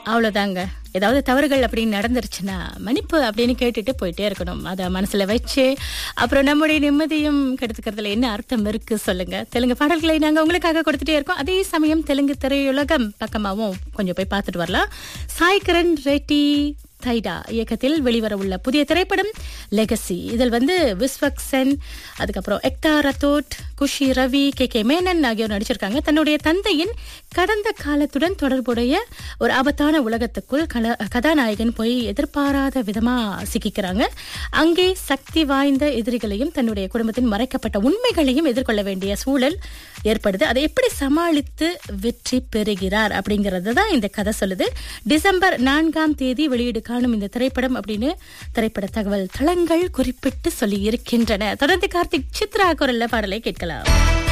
அவ்வளவுதாங்க ஏதாவது தவறுகள் அப்படின்னு நடந்துருச்சுன்னா மன்னிப்பு அப்படின்னு கேட்டுட்டு போயிட்டே இருக்கணும் அதை மனசுல வச்சு அப்புறம் நம்முடைய நிம்மதியும் கெடுத்துக்கிறதுல என்ன அர்த்தம் இருக்கு சொல்லுங்க தெலுங்கு பாடல்களை நாங்க உங்களுக்காக கொடுத்துட்டே இருக்கோம் அதே சமயம் தெலுங்கு திரையுலகம் பக்கமாவும் கொஞ்சம் போய் பார்த்துட்டு வரலாம் சாய்கரன் ரெட்டி தைடா இயக்கத்தில் வெளிவர உள்ள புதிய திரைப்படம் லெகசி இதில் வந்து விஸ்வக் சென் அதுக்கப்புறம் எக்தா ரத்தோட் குஷி ரவி கே கே மேனன் ஆகியோர் நடிச்சிருக்காங்க தன்னுடைய தந்தையின் கடந்த காலத்துடன் தொடர்புடைய ஒரு ஆபத்தான உலகத்துக்குள் கல கதாநாயகன் போய் எதிர்பாராத விதமா சிக்கிக்கிறாங்க அங்கே சக்தி வாய்ந்த எதிரிகளையும் தன்னுடைய குடும்பத்தின் மறைக்கப்பட்ட உண்மைகளையும் எதிர்கொள்ள வேண்டிய சூழல் ஏற்படுது அதை எப்படி சமாளித்து வெற்றி பெறுகிறார் அப்படிங்கறது தான் இந்த கதை சொல்லுது டிசம்பர் நான்காம் தேதி வெளியீடு காணும் இந்த திரைப்படம் அப்படின்னு திரைப்பட தகவல் தளங்கள் குறிப்பிட்டு சொல்லி இருக்கின்றன தொடர்ந்து கார்த்திக் சித்ரா குரல்ல பாடலை கேட்கலாம்